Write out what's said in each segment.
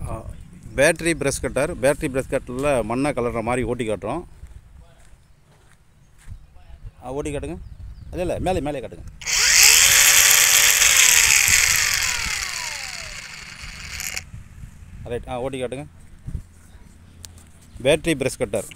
battery brush cutter battery brush கட்டரில் மண்ணை கலர்ற மாதிரி ஓட்டி காட்டுறோம் ஆ, ஓட்டி காட்டுங்க இல்லை இல்லை மேலே மேலே காட்டுங்க ரைட் ஆ ஓட்டி காட்டுங்க பேட்ரி ப்ரெஷ் கட்டர்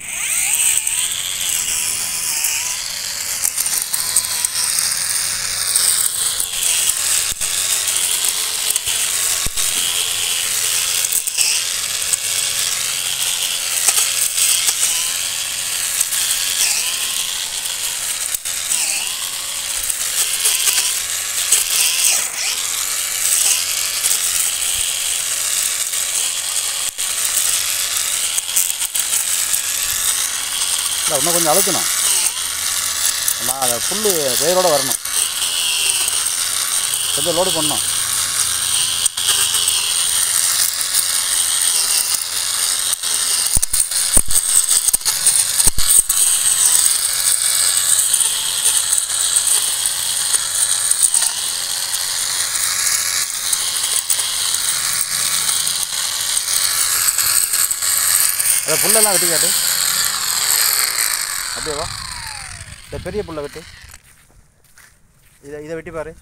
இல்லை இன்னும் கொஞ்சம் அழுத்தணும் நான் அதை ஃபுல்லு வேரோட வரணும் கொஞ்சம் லோடு பண்ணணும் அதை புல்லெல்லாம் வெட்டி காட்டு அப்படியே வா இந்த பெரிய புல்லை வெட்டு இதை இதை வெட்டி பாரு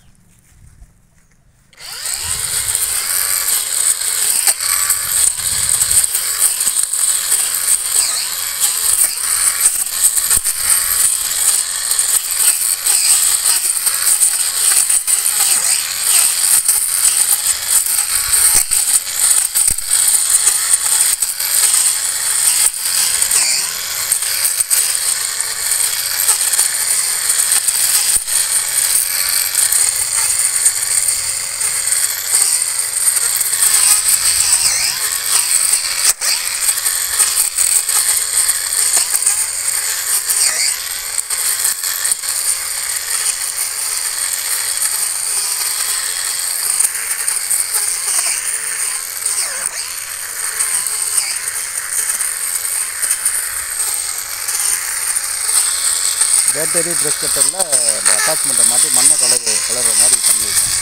பேட்டரி ப்ரெஷ் கட்டரில் இந்த அட்டாச்மெண்ட்டை மாற்றி மண்ணை கலர் கலர்ற மாதிரி பண்ணியிருக்கோம்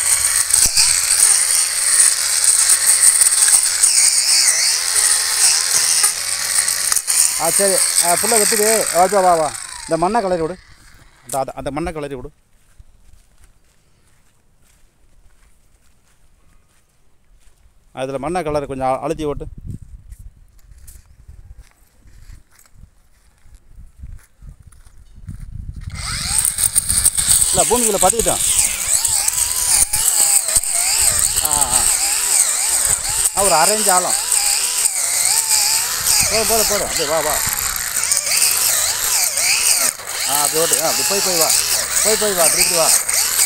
ஆ சரி ஆ புல்லை வெட்டுது வா வா வா இந்த மண்ணை கலரி விடு அந்த அந்த- அந்த மண்ணை கலரி விடு அதில் மண்ணை கலர் கொஞ்சம் அ- அழுத்தி ஓட்டு இல்லை பூமிக்குள்ளே பதிக்கிட்டோம் ஆ ஆ ஆ ஒரு அரேஞ்ச் ஆழம் போதும் போதும் போதும் அப்படியே வா வா ஆ அப்படி ஓட்டு ஆ அப்படி போய் போய் வா போய் போய் வா அப்படி இப்படி வா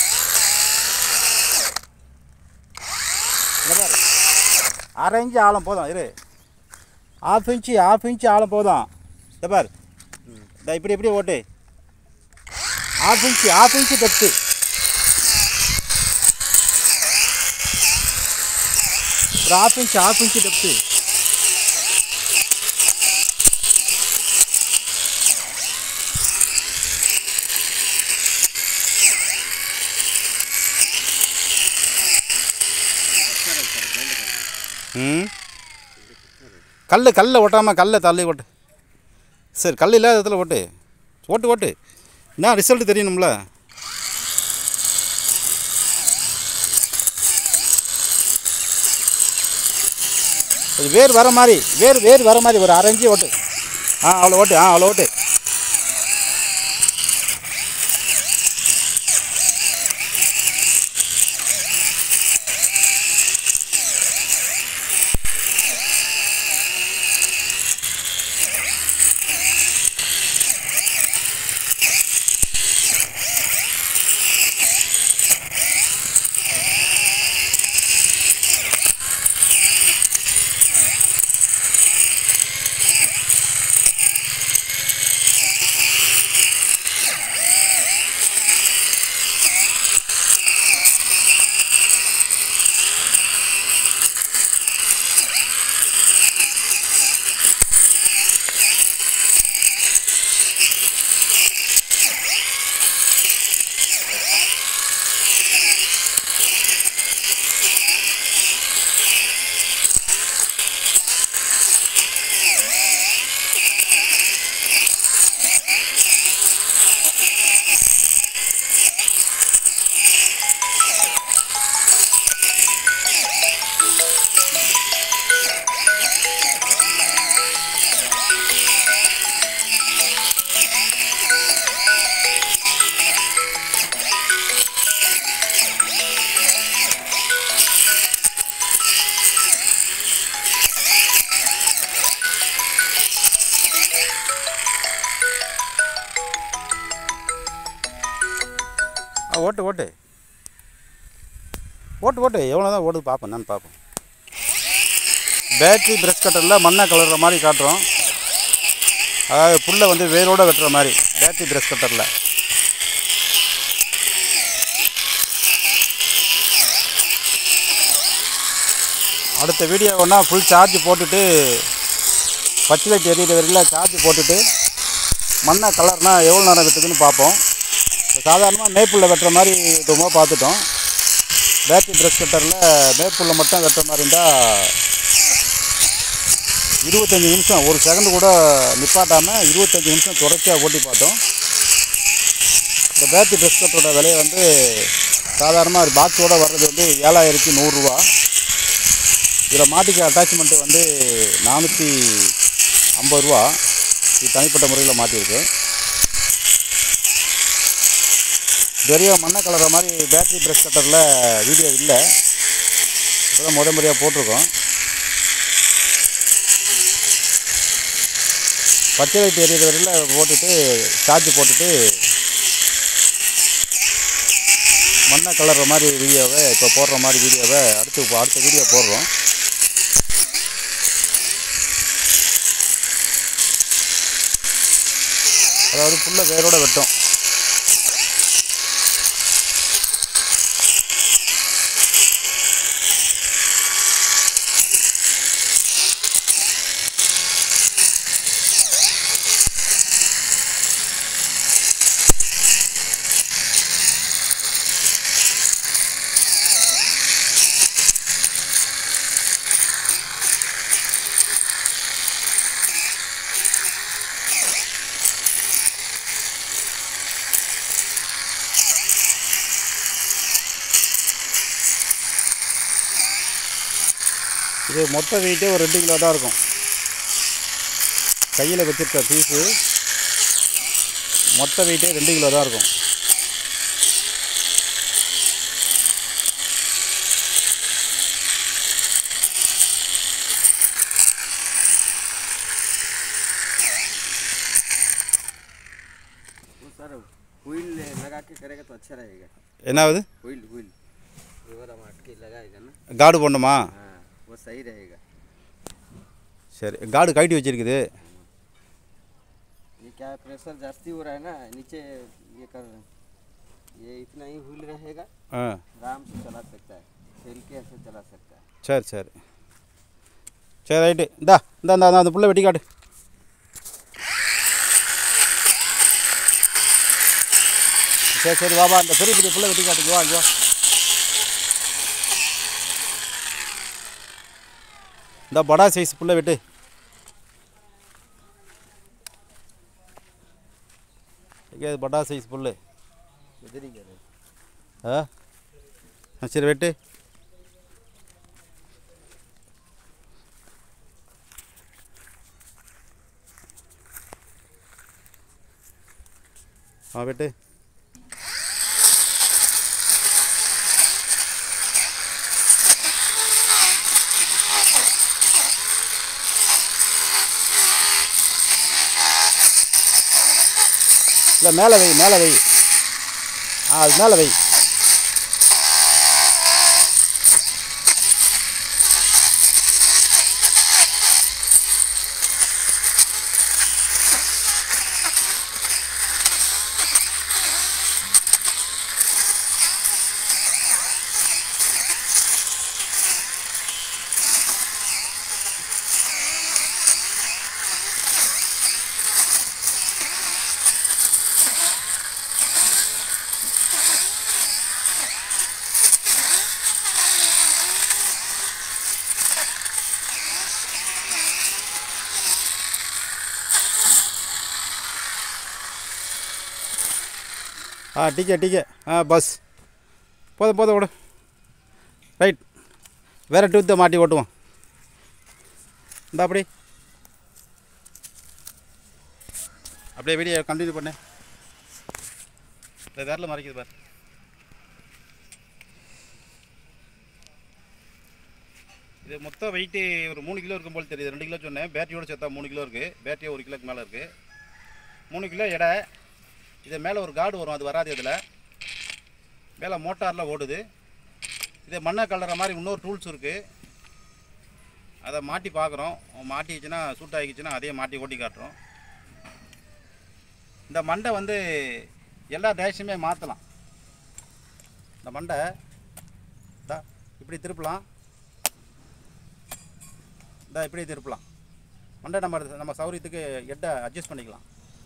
இங்க பாரு அரை இன்ச்சு ஆழம் போதும் இரு ஆஃப் இன்ச்சு ஆஃப் இன்ச்சு ஆழம் போதும் இந்த பாரு இந்த இப்படி இப்படி ஓட்டு half inch half inch depth ஒரு half inch half inch depth ம் கல் கல்லை ஓட்டாமல் கல்லை தள்ளி ஓட்டு சரி கல் இல்லாத இடத்துல ஓட்டு ஓட்டு ஓட்டு என்ன ரிசல்ட் தெரியணும்ல அது வேர் வர மாதிரி வேர் வேர் வர மாதிரி ஒரு அரைஞ்சி ஓட்டு ஆ அவ்வளோ ஓட்டு ஆ அவ்வளோ ஓட்டு ஓட்டு ஓட்டு ஓட்டு ஓட்டு எவ்வளோ தான் ஓடுது பார்ப்பேன் நான் பார்ப்பேன் பேட்டரி ப்ரெஷ் கட்டரில் மண்ணை கலர்ற மாதிரி காட்டுறோம் அதாவது புல்லை வந்து வேரோட வெட்டுற மாதிரி பேட்டரி ப்ரெஷ் கட்டரில் அடுத்த வீடியோ ஒன்றா ஃபுல் சார்ஜ் போட்டுட்டு பச்சை லைட் எரியிற வரையில் சார்ஜ் போட்டுட்டு மண்ணை கலர்னா எவ்வளோ நேரம் வெட்டுதுன்னு பார்ப்போம் சாதாரணமாக மேப்புள்ள வெட்டுற மாதிரி வெட்டுமோ பார்த்துட்டோம் பேட்டரி ப்ரெஷ் கட்டரில் மேப்புள்ள மட்டும் வெட்டுற மாதிரி இருந்தால் இருபத்தஞ்சி நிமிஷம் ஒரு செகண்ட் கூட நிப்பாட்டாமல் இருபத்தஞ்சி நிமிஷம் தொடர்ச்சியாக ஓட்டி பார்த்தோம் இந்த பேட்டரி ப்ரெஷ் கட்டரோட விலையை வந்து சாதாரணமாக ஒரு பாக்ஸோட வர்றது வந்து ஏழாயிரத்தி நூறுரூவா இதில் மாட்டிக்க அட்டாச்மெண்ட்டு வந்து நானூற்றி ஐம்பது ரூபா இது தனிப்பட்ட முறையில் மாட்டியிருக்கு பெரிய மண்ணை கலர மாதிரி பேட்டரி ப்ரெஷ் கட்டரில் வீடியோ இல்லை இப்போ தான் முத முறையாக போட்டிருக்கோம் பச்சை லைட் எரியிற வரையில் போட்டுட்டு சார்ஜ் போட்டுட்டு மண்ணை கலர்ற மாதிரி வீடியோவை இப்போ போடுற மாதிரி வீடியோவை அடுத்து இப்போ அடுத்த வீடியோ போடுறோம் அதாவது புல்லை வேரோட வெட்டும் இது மொத்த வெயிட்டே ஒரு ரெண்டு கிலோ தான் இருக்கும் கையில் வச்சிருக்க பீஸு மொத்த வெயிட்டே ரெண்டு கிலோ தான் இருக்கும் वो सर व्हील लगा के करेगा तो अच्छा रहेगा என்னாவது व्हील व्हील ये वाला माट के लगाएगा ना காடு போடணுமா हाँ वो सही रहेगा சரி காடு கழட்டி வச்சிருக்குது ये क्या है प्रेशर जास्ती हो रहा है ना नीचे ये कर ये इतना ही व्हील रहेगा ஆ आराम से चला सकता है खेल के ऐसे चला सकता है சரி சரி சரி ரைட்டு இந்தா இந்தா இந்தா இந்தா, அந்த புள்ள வெட்டி காட்டு சரி சரி வாபா அந்த பெரிய பெரிய புள்ள வெட்டி காட்டுங்க வா இங்க வா இந்த படா சைஸ் புள்ள வெட்டு எங்கே படா சைஸ் புல்லு इधर ही करे ஆ ஆ, சரி வெட்டு ஆ வெட்டு இல்லை மேலே வை மேலே வை ஆ அது மேலே வை ஆ டிக்கே டிக்கே ஆ பஸ் போதும் போதும் விடு ரைட் வேறு டூத்தை மாட்டி ஓட்டுவோம் இந்த அப்படி அப்படியே வீடியோ கண்டினியூ பண்ணு இந்த விரல மறைக்குது பார் இது மொத்த வெயிட்டு ஒரு மூணு கிலோ இருக்கும் போல் தெரியுது ரெண்டு கிலோ சொன்னேன் பேட்டரியோட சேர்த்தா மூணு கிலோ இருக்குது பேட்டரி ஒரு கிலோக்கு மேலே இருக்குது மூணு கிலோ எடை இது மேலே ஒரு கார்டு வரும் அது வராது இதில் மேலே மோட்டாரில் ஓடுது இதே மண்ணை கலற மாதிரி இன்னொரு டூல்ஸ் இருக்குது அதை மாட்டி பார்க்குறோம் மாட்டிக்கிச்சுன்னா சூட் ஆகிக்கிச்சுன்னா அதையே மாட்டி ஓட்டி காட்டுறோம் இந்த மண்டை வந்து எல்லா டேஷுமே மாற்றலாம் இந்த மண்டை இந்தா இப்படி திருப்பலாம் இந்தா இப்படி திருப்பலாம் மண்டை நம்ம நம்ம சௌரியத்துக்கு எட்டை அட்ஜஸ்ட் பண்ணிக்கலாம்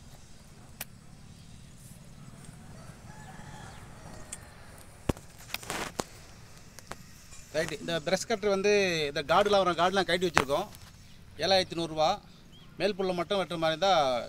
ரைட்டு இந்த ப்ரெஷ் கட்டர் வந்து இந்த கார்டுலாம் வரும் கார்டுலாம் கட்டி வச்சுருக்கோம் ஏழாயிரத்தி நூறுரூவா மேல் புல்லை மட்டும் வெட்டுற மாதிரி இருந்தால்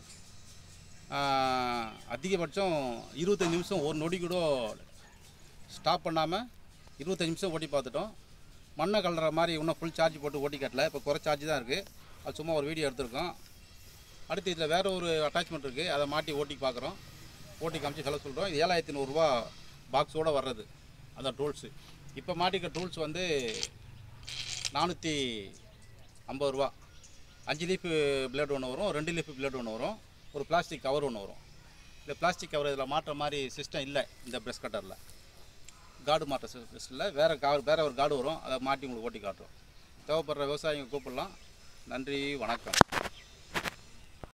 அதிகபட்சம் இருபத்தஞ்சி நிமிஷம் ஒரு நொடி கூட ஸ்டாப் பண்ணாமல் இருபத்தஞ்சி நிமிஷம் ஓட்டி பார்த்துட்டோம் மண்ணை கலற மாதிரி இன்னும் ஃபுல் சார்ஜ் போட்டு ஓட்டி கட்டல இப்போ குறை சார்ஜ் தான் இருக்குது அது சும்மா ஒரு வீடியோ எடுத்திருக்கோம் அடுத்து இதில் வேறு ஒரு அட்டாச்மெண்ட் இருக்குது அதை மாட்டி ஓட்டி பார்க்குறோம் ஓட்டி காமிச்சு சொல்ல சொல்கிறோம் இது ஏழாயிரத்தி நூறுரூவா பாக்ஸோடு வர்றது அதான் டூல்ஸு இப்போ மாட்டிக்கிற டூல்ஸ் வந்து நானூற்றி ஐம்பது ரூபா அஞ்சு லீஃப் பிளேட் ஒன்று வரும் ரெண்டு லீஃப் பிளேட் ஒன்று வரும் ஒரு பிளாஸ்டிக் கவர் ஒன்று வரும் இந்த பிளாஸ்டிக் கவர் இதில் மாட்டுற மாதிரி சிஸ்டம் இல்லை இந்த ப்ரெஷ் கட்டரில் கார்டு மாற்ற சிஸ்டமில் வேறு கவர் வேறு ஒரு கார்டு வரும் அதை மாட்டி உங்களுக்கு ஓட்டி காட்டுறோம் தேவைப்படுற விவசாயிங்க கூப்பிடலாம் நன்றி வணக்கம்